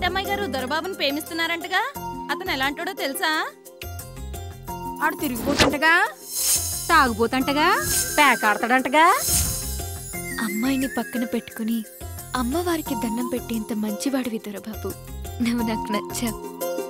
ఏంటమ్మాయి గారు దొరబాబుని ప్రేమిస్తున్నారంటగా అతను ఎలాంటాడో తెలుసా ఆడు తిరిగిపోతుంటగా తాగుపోతుంటగా పేకాడతాడంటగా అమ్మాయిని పక్కన పెట్టుకుని అమ్మవారికి దండం పెట్టేంత మంచివాడివి దొరబాబు నువ్వు నాకు నచ్చావు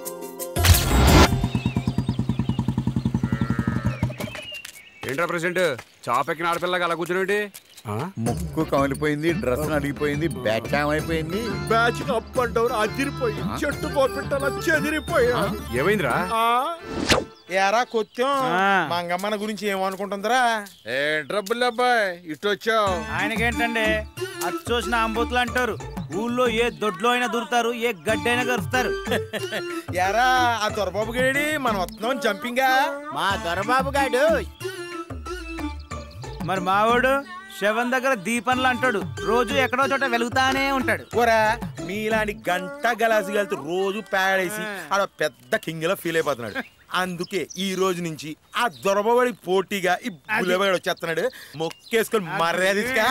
ఏంట్రా ప్రెసిడెంట్ చాపెక్కిన ఆడపిల్లగా అలా కూర్చునేటి ముక్కు కమిలిపోయింది డ్రెస్ అడిగిపోయింది బ్యాక్ అయిపోయింది బ్యాచ్ అప్ అండ్ డౌన్ అదిరిపోయి చెట్టు పోపిట్టలా చెదిరిపోయా ఏమైందిరా ఎరా కొత్తం మంగమ్మన గురించి ఏమనుకుంటుందిరా ఏ ట్రబుల్ అబ్బాయి ఇటు వచ్చావు ఆయనకేంటండి అది చూసిన అంబోతులు అంటారు ఊళ్ళో ఏ దొడ్లో అయినా దూరుతారు ఏ గడ్డైనా గరుస్తారు ఎరా ఆ దొరబాబు గేడి మనం వస్తున్నాం జంపింగా మా దొరబాబు గాడు మరి మావాడు శవం దగ్గర దీపంలు అంటాడు రోజు ఎక్కడో చోట వెలుగుతానే ఉంటాడు ఓరా మీలాంటి గంట గలాసి కలిసి రోజు పేడేసి ఆడ పెద్ద కింగ్ లా ఫీల్ అయిపోతున్నాడు అందుకే ఈ రోజు నుంచి ఆ దొరబడి పోటీగా ఈ బుల్లబడి వచ్చేస్తున్నాడు మొక్కేసుకొని మర్యాద ఇచ్చుకా.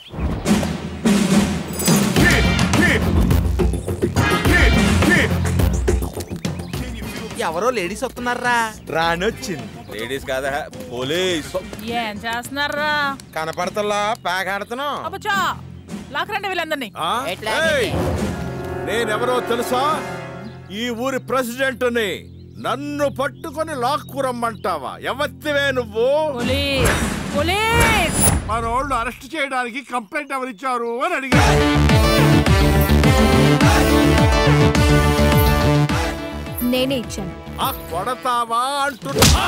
ఎవరో లేడీస్ వస్తున్నారా రానొచ్చింది లేడీస్ కాదా పోలీస్ ఏం చేస్తున్నారా కనపడతల్లా ప్యాక్ ఆడుతున్నాం అబ్బచా లాకరండి వీళ్ళందరినీ నేనెవరో తెలుసా ఈ ఊరి ప్రెసిడెంట్ని నన్ను పట్టుకొని లాక్కురమ్మంటావా ఎవత్తివే నువ్వు పోలీస్ పోలీస్ మన వాళ్ళు అరెస్ట్ చేయడానికి కంప్లైంట్ ఎవరిచ్చారు అని అడిగారు నేనే ఇచ్చాను ఆ కొడతావా అంటున్నా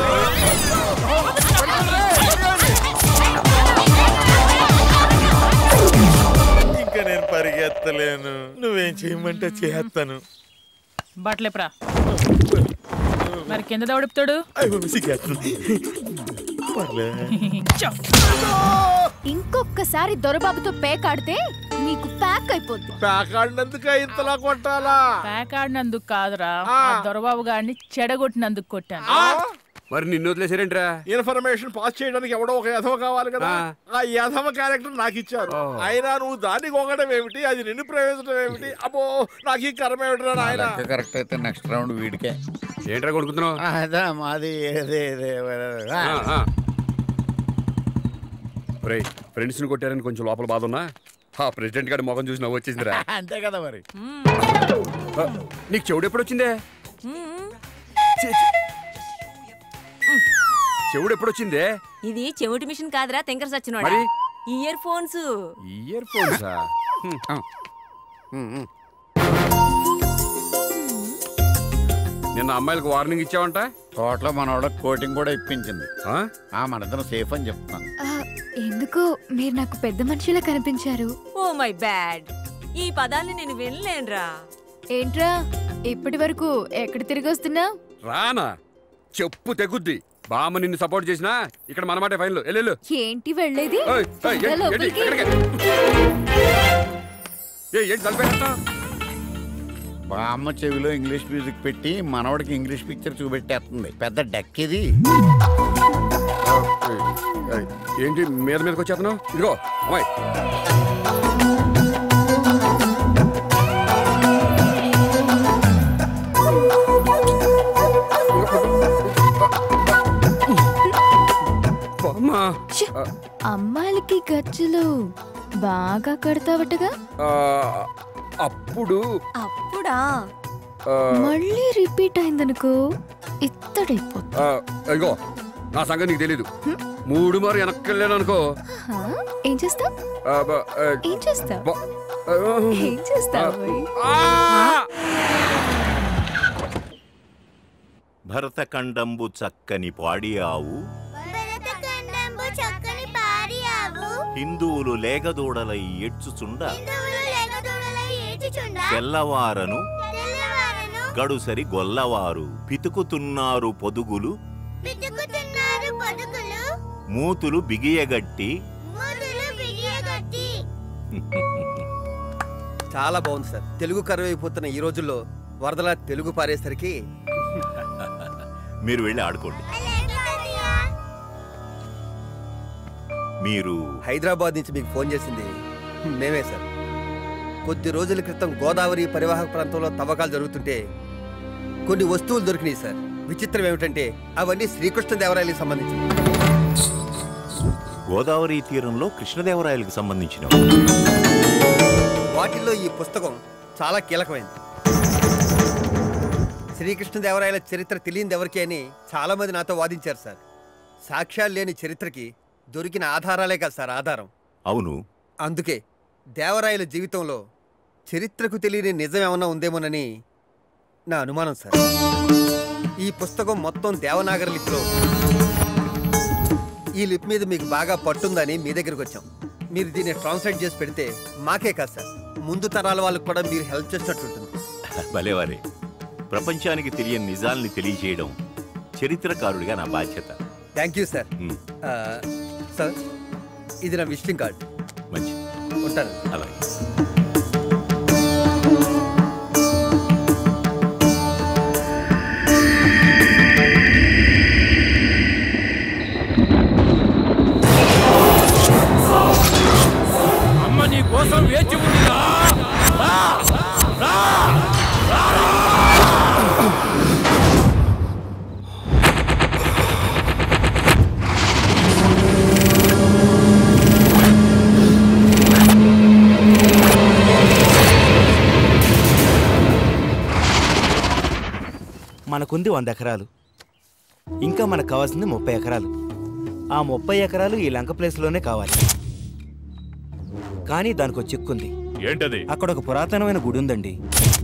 ఇంకా నేను పరిగెత్తలేను నువ్వేం చేయమంటే చేస్తాను బట్టలేపురా మరి కింద దౌడుపుతాడు ఇంకొకసారి దొరబాబుతో పేకాడితే నీకు ప్యాక్ అయిపోద్ది ప్యాక్ ఆడినందుకే ఇంతలా కొట్టాలా ప్యాక్ ఆడినందుకు కాదురా ఆ దొరబాబు గారిని చెడగొట్టినందుకు కొట్టాను మరి నిన్ను వదిలేసారేంట్రా ఇన్ఫర్మేషన్ పాస్ చేయడానికి ఎవడో ఒక యథవ కావాలి కదా ఆ. ఆ యథవ క్యారెక్టర్ నాకు ఇచ్చారు ఓ. అయినా నువ్వు దాన్ని గొంగడం ఏమిటి అది నిన్ను ప్రవేశించడం ఏమిటి అబ్బో నాకు ఈ కర్మ ఏమిటిరా నాయన లెక్క కరెక్ట్ అయితే నెక్స్ట్ రౌండ్ వీడికే ఏంట్రా కొడుకుతున్నావు అదా మాది ఏదే ఏదే ఫ్రెండ్స్ ని కొట్టారని కొంచెం లోపల బాధ ఉన్నా ఆ ప్రెసిడెంట్ గారి మొఖం చూసి నవ్వు వచ్చేసిందిరా అంతే కదా మరి ఆ, నీకు చెవుడు ఎప్పుడు వచ్చిందే ఛీ, ఛీ. చెవుడు ఎప్పుడు వచ్చిందే ఇది చెవిటి మిషన్ కాదురా తెంకర సచ్చినోడా మరి? ఇయర్ ఫోన్స్ ఇయర్ ఫోన్సా నిన్న అమ్మాయిలకు వార్నింగ్ ఇచ్చావంట తోటలో మనోడ కోటింగ్ కూడా ఇప్పించింది ఆ? ఆ మనిద్దరం సేఫ్ అని చెప్తున్నాను ఆ, ఎందుకో మీరు నాకు పెద్ద మనిషిలా కనిపించారు ఓ మై బ్యాడ్ ఈ పదాన్ని నేను వినలేనురా ఏంట్రా ఇప్పటి వరకు ఎక్కడ తిరిగి వస్తున్నా రానా చెప్పు తెగుద్ది బామ్మ నిన్ను సపోర్ట్ చేసినా ఇక్కడ మనమాటే ఫైన్లు వెళ్ళు ఏంటి వెళ్ళేది ఏయ్, ఏయ్, ఇంకా ఏంటి, లోపలికి ఎక్కడికి? ఏయ్, ఏంటి తలపేస్తా బామ్మ చెవిలో ఇంగ్లీష్ మ్యూజిక్ పెట్టి మనవడికి ఇంగ్లీష్ పిక్చర్ చూపెట్టేస్తుంది పెద్ద డెక్ ఇది ఏంటి మీద మీదకి వచ్చేస్తున్నావు ఇదిగో అమ్మాయి బామ్మా ఛీ! అమ్మాయిలకి గజ్జలు బాగా కడతావటగా ఆ, అప్పుడు అప్పుడా ఆ, మళ్ళీ రిపీట్ అయిందనుకో ఇత్తడైపోతుంది ఆ, ఇదిగో నా సంగతి నీకు తెలీదు మూడు మారు వెనక్కి వెళ్ళాను అనుకో హా? ఏం చేస్తావ్ ఆ, బ- ఆ, ఏం చేస్తావ్ బ- ఆ, ఏం చేస్తావు ఆ! భరతఖండంబు చక్కని పాడి ఆవు భరతఖండంబు చక్కని పారి ఆవు హిందువులు లేగదూడలై ఏడ్చుచుండ హిందువులు లేగదూడలై ఏడ్చుచుండ తెల్లవారను తెల్లవారను గడుసరి గొల్లవారు పితుకుతున్నారు పొదుగులు పితుకుతున్నారు పొదుగులు మూతులు బిగియగట్టి మూతులు బిగియగట్టి చాలా బాగుంది సార్ తెలుగు కరువైపోతున్న ఈ రోజుల్లో వరదలా తెలుగు పారేసరికి మీరు వెళ్ళి ఆడుకోండి మీరు హైదరాబాద్ నుంచి మీకు ఫోన్ చేసింది మేమే సార్ కొద్ది రోజుల క్రితం గోదావరి పరివాహక ప్రాంతంలో తవ్వకాలు జరుగుతుంటే కొన్ని వస్తువులు దొరికినాయి సార్ విచిత్రం ఏమిటంటే అవన్నీ శ్రీకృష్ణదేవరాయలకు సంబంధించి గోదావరి తీరంలో కృష్ణదేవరాయలకు సంబంధించిన వాటిల్లో ఈ పుస్తకం చాలా కీలకమైంది శ్రీకృష్ణదేవరాయల చరిత్ర తెలియదు ఎవరికి అని చాలా మంది నాతో వాదించారు సార్ సాక్ష్యాలు లేని చరిత్రకి దొరికిన ఆధారాలే కాదు సార్ ఆధారం అవును అందుకే దేవరాయల జీవితంలో చరిత్రకు తెలియని నిజం ఏమన్నా ఉందేమోనని నా అనుమానం సార్ ఈ పుస్తకం మొత్తం దేవనాగరి లిపిలో ఈ లిపి మీద మీకు బాగా పట్టుందని మీ దగ్గరికి వచ్చాం మీరు దీన్ని ట్రాన్స్లేట్ చేసి పెడితే మాకే కాదు సార్ ముందు తరాల వాళ్ళకి కూడా మీరు హెల్ప్ చేసినట్టుంటుంది భలేవారే ప్రపంచానికి తెలియని నిజాల్ని తెలియజేయడం చరిత్రకారుడిగా నా బాధ్యత థ్యాంక్ యూ సార్ మ్, ఆ, సార్ ఇది నా విజిటింగ్ కార్డ్ మంచి ఉంటాను అలాగే అమ్మ నీ కోసం వేచి ఉందిరా రా! రా! రారా! మనకుంది వంద ఎకరాలు ఇంకా మనకు కావాల్సింది ముప్పై ఎకరాలు ఆ ముప్పై ఎకరాలు ఈ లంక ప్లేస్లోనే కావాలి కానీ దానికి ఒక చిక్కుంది ఏంటది అక్కడ ఒక పురాతనమైన గుడి ఉందండి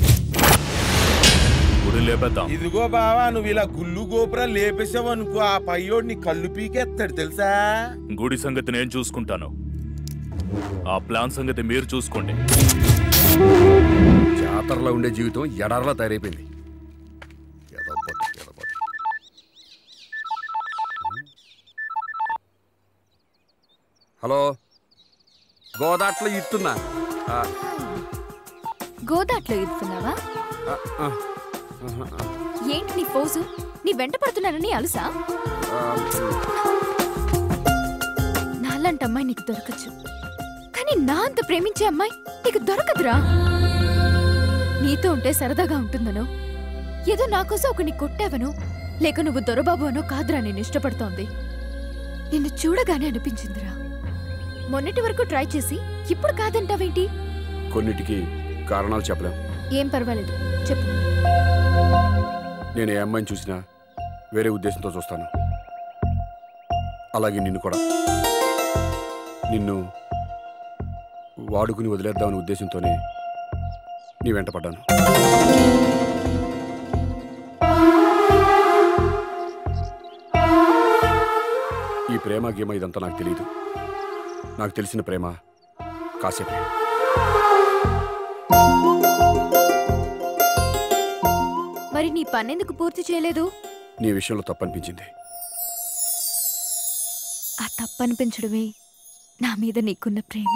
గుడి లేపేద్దాం ఇదిగో బావా నువ్వు ఇలా గుళ్ళు గోపురం లేపేసావు అనుకో ఆ పయ్యోడు నీ కళ్ళు పీకేస్తాడు తెలుసా గుడి సంగతి నేను చూసుకుంటాను ఆ ప్లాన్ సంగతి మీరు చూసుకోండి జాతరలో ఉండే జీవితం ఎడారలా తయారైపోయింది ఏదో పొట్టు, ఏదో పొట్టు. హలో గోదాట్లో ఇస్తున్నా ఆ, గోదాట్లో ఇస్తున్నావా ఆ, ఆ, ఆహా, ఏంటి నీ ఫోజు నీ వెంట పడుతున్నానని అలుసా ఆ, నాలాంటి అమ్మాయి నీకు దొరకచ్చు కానీ నా అంత ప్రేమించే అమ్మాయి నీకు దొరకదురా నీతో ఉంటే సరదాగా ఉంటుందనో ఏదో నా కోసం ఒకని కొట్టావనో లేక నువ్వు దొరబాబు అనో కాదురా నేను ఇష్టపడుతోంది నిన్ను చూడగానే అనిపించిందిరా మొన్నటి వరకు ట్రై చేసి ఇప్పుడు కాదంటావేంటి కొన్నిటికి కారణాలు చెప్పలేం ఏం పర్వాలేదు చెప్పు నేను ఏ అమ్మాయిని చూసినా వేరే ఉద్దేశంతో చూస్తాను అలాగే నిన్ను కూడా నిన్ను వాడుకుని వదిలేద్దామనే ఉద్దేశంతోనే నీ వెంట పడ్డాను ఈ ప్రేమ గేమ ఇదంతా నాకు తెలియదు నాకు తెలిసిన ప్రేమ కాసేపే మరి నీ పనెందుకు పూర్తి చేయలేదు నీ విషయంలో తప్పనిపించింది ఆ తప్పనిపించడమే నా మీద నీకున్న ప్రేమ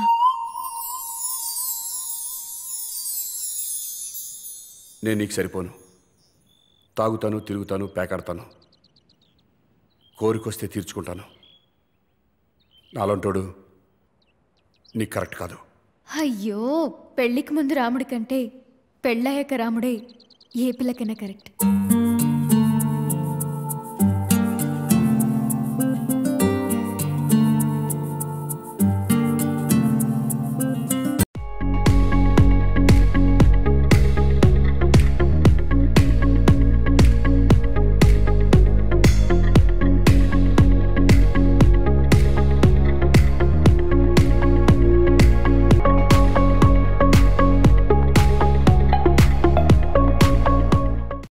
నేను నీకు సరిపోను తాగుతాను తిరుగుతాను పేకాడతాను కోరికొస్తే తీర్చుకుంటాను నాలంటోడు నీకు కరెక్ట్ కాదు అయ్యో పెళ్లికి ముందు రాముడి కంటే పెళ్ళయ్యాక రాముడే ఏ పిల్లకైనా కరెక్ట్